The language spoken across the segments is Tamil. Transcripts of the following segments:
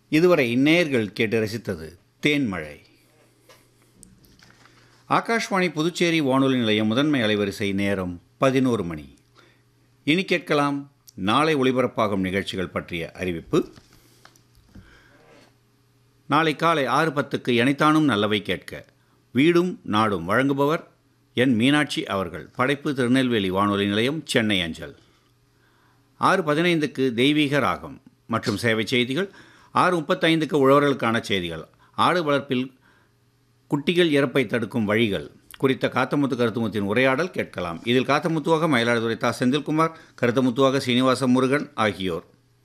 இதுவரை நேயர்கள் கேட்டு ரசித்தது தேன்மழை ஆகாஷ்வாணி புதுச்சேரி வானொலி நிலையம் முதன்மை அலைவரிசை நேரம் பதினோரு மணி இனி கேட்கலாம் நாளை ஒளிபரப்பாகும் நிகழ்ச்சிகள் பற்றிய அறிவிப்பு நாளை காலை ஆறு பத்துக்கு எனைத்தானும் நல்லவை கேட்க வீடும் நாடும் வழங்குபவர் என் மீனாட்சி அவர்கள் படைப்பு திருநெல்வேலி வானொலி நிலையம் சென்னை அஞ்சல் ஆறு பதினைந்துக்கு தெய்வீக ராகம் மற்றும் சேவை செய்திகள் ஆறு முப்பத்தைந்துக்கு உழவர்களுக்கான செய்திகள் ஆடு வளர்ப்பில் குட்டிகள் இறப்பை தடுக்கும் வழிகள் குறித்த காத்தமுத்து கருத்துமுத்தின் உரையாடல் கேட்கலாம் இதில் காத்தமுத்துவாக மயிலாடுதுறை தா செந்தில்குமார் கருத்தமுத்துவாக சீனிவாச முருகன் ஆகியோர்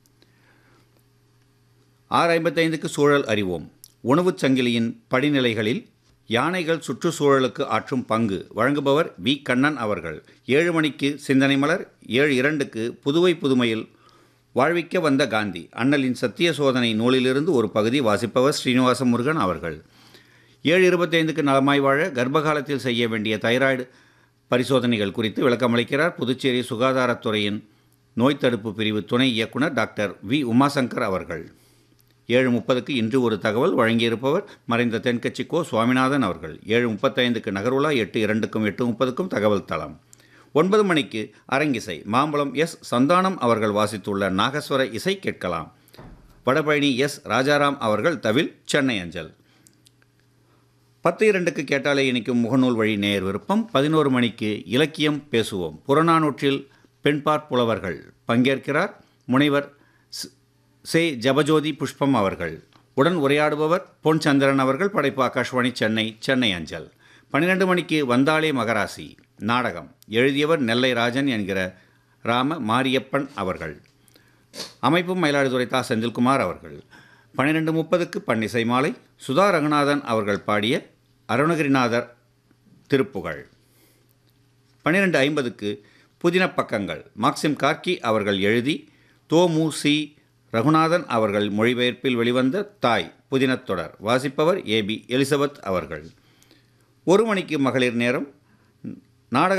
ஆறு ஐம்பத்தைந்துக்கு சூழல் அறிவோம் உணவுச் சங்கிலியின் படிநிலைகளில் யானைகள் சுற்றுச்சூழலுக்கு ஆற்றும் பங்கு வழங்குபவர் வி கண்ணன் அவர்கள் ஏழு மணிக்கு சிந்தனை மலர் ஏழு இரண்டுக்கு புதுவை புதுமையில் வாழ்விக்க வந்த காந்தி அண்ணலின் சத்திய சோதனை நூலிலிருந்து ஒரு பகுதி வாசிப்பவர் ஸ்ரீனிவாச முருகன் அவர்கள் ஏழு இருபத்தைந்துக்கு நலமாய் வாழ கர்ப்பகாலத்தில் செய்ய வேண்டிய தைராய்டு பரிசோதனைகள் குறித்து விளக்கமளிக்கிறார் புதுச்சேரி சுகாதாரத்துறையின் நோய் தடுப்பு பிரிவு துணை இயக்குனர் டாக்டர் வி உமாசங்கர் அவர்கள் ஏழு முப்பதுக்கு இன்று ஒரு தகவல் வழங்கியிருப்பவர் மறைந்த தென்கட்சி கோ சுவாமிநாதன் அவர்கள் ஏழு முப்பத்தைந்துக்கு நகர்வுலா எட்டு இரண்டுக்கும் எட்டு முப்பதுக்கும் தகவல் தளம் ஒன்பது மணிக்கு அரங்கிசை மாம்பழம் எஸ் சந்தானம் அவர்கள் வாசித்துள்ள நாகஸ்வர இசை கேட்கலாம் வடபழனி எஸ் ராஜாராம் அவர்கள் தவில் சென்னை அஞ்சல் பத்து இரண்டுக்கு கேட்டாலே இனிக்கும் முகநூல் வழி நேர் விருப்பம் பதினோரு மணிக்கு இலக்கியம் பேசுவோம் புறநானூற்றில் பெண்பார் புலவர்கள் பங்கேற்கிறார் முனைவர் ஸ்- சே ஜபஜோதி புஷ்பம் அவர்கள் உடன் உரையாடுபவர் பொன் சந்திரன் அவர்கள் படைப்பு ஆகாஷ்வாணி சென்னை சென்னை அஞ்சல் பன்னிரெண்டு மணிக்கு வந்தாளே மகராசி நாடகம் எழுதியவர் நெல்லை ராஜன் என்கிற ராம மாரியப்பன் அவர்கள் அமைப்பும் மயிலாடுதுறை தா செந்தில்குமார் அவர்கள் பன்னிரெண்டு முப்பதுக்கு பன்னிசை மாலை சுதா ரகுநாதன் அவர்கள் பாடிய அருணகிரிநாதர் திருப்புகழ் பன்னிரெண்டு ஐம்பதுக்கு புதின பக்கங்கள் மாக்சிம் கார்கி அவர்கள் எழுதி தோமு சி ரகுநாதன் அவர்கள் மொழிபெயர்ப்பில் வெளிவந்த தாய் புதினத் தொடர் வாசிப்பவர் ஏபி எலிசபெத் அவர்கள் ஒரு மணிக்கு மகளிர் நேரம் நாடக